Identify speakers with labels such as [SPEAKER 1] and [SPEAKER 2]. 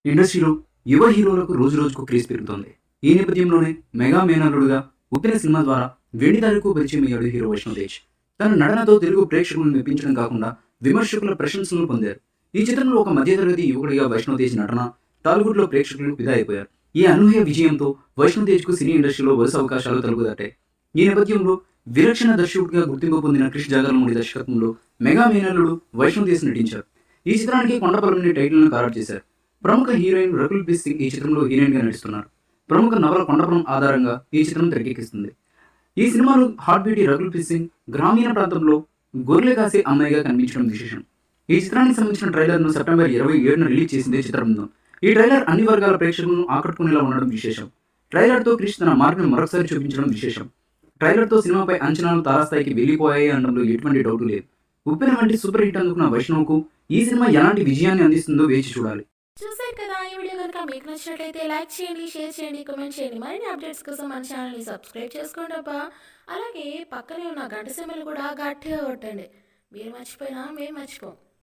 [SPEAKER 1] ఇండస్ట్రీలో యువ హీరోలకు రోజు రోజుకు క్రేజ్ పెరుగుతోంది ఈ నేపథ్యంలోనే మెగా మేనల్లుడుగా ఉప్పిన సినిమా ద్వారా వెండి తారీఖు పరిచయం అయ్యాడు హీరో వైష్ణవ్ తేజ్ తన నటనతో తెలుగు ప్రేక్షకులను మెప్పించడం కాకుండా విమర్శకుల ప్రశంసలను పొందారు ఈ చిత్రంలో ఒక మధ్యతరగతి యువకుడిగా వైష్ణవ్ తేజ్ నటన టాలీవుడ్ లో ప్రేక్షకులు ఫిదా అయిపోయారు ఈ అనూహ్య విజయంతో వైష్ణవ్ తేజ్ కు సినీ ఇండస్ట్రీలో వరుస అవకాశాలు తలుపుదాటాయి ఈ నేపథ్యంలో విరక్షణ దర్శకుడిగా గుర్తింపు పొందిన క్రిష్ జాగర్లమూడి దర్శకత్వంలో మెగా మేనల్లుడు వైష్ణవ్ తేజ్ నటించారు ఈ చిత్రానికి కొండపల్లి టైటిల్ను ఖరారు చేశారు ప్రముఖ హీరోయిన్ రకుల్ ప్రీత్ సింగ్ ఈ చిత్రంలో హీరోయిన్ గా నటిస్తున్నారు ప్రముఖ నవల కొండపురం ఆధారంగా ఈ చిత్రం తెరకెక్కిస్తుంది ఈ సినిమాలో హాట్ బ్యూటీ రకుల్ ప్రీత్ సింగ్ గ్రామీణ ప్రాంతంలో గొర్రెలు కాసే అమ్మాయిగా కనిపించడం విశేషం ఈ చిత్రానికి సంబంధించిన ట్రైలర్ ను సెప్టెంబర్ ఇరవై ఏడున రిలీజ్ చేసింది చిత్ర బృందం ఈ ట్రైలర్ అన్ని వర్గాల ప్రేక్షకులను ఆకట్టుకునేలా ఉండడం విశేషం ట్రైలర్ తో క్రిష్ తన మార్కును మరొకసారి చూపించడం విశేషం ట్రైలర్ తో సినిమాపై అంచనాలు తారాస్థాయికి వెళ్ళిపోయాయి అనడంలో ఎటువంటి డౌట్ లేదు ఉప్పెన వంటి సూపర్ హిట్ అందుకున్న వైష్ణవ్కు ఈ సినిమా ఎలాంటి విజయాన్ని అందిస్తుందో వేచి చూడాలి
[SPEAKER 2] చూసారు కదా ఈ వీడియో కనుక మీకు నచ్చినట్లయితే లైక్ చేయండి షేర్ చేయండి కామెంట్ చేయండి మరిన్ని అప్డేట్స్ కోసం మన ఛానల్ని సబ్స్క్రైబ్ చేసుకోండి అబ్బా అలాగే పక్కనే ఉన్న గంట సెమ్మలు కూడా గట్టిగా కొట్టండి మీరు మర్చిపోయినా మేము మర్చిపోం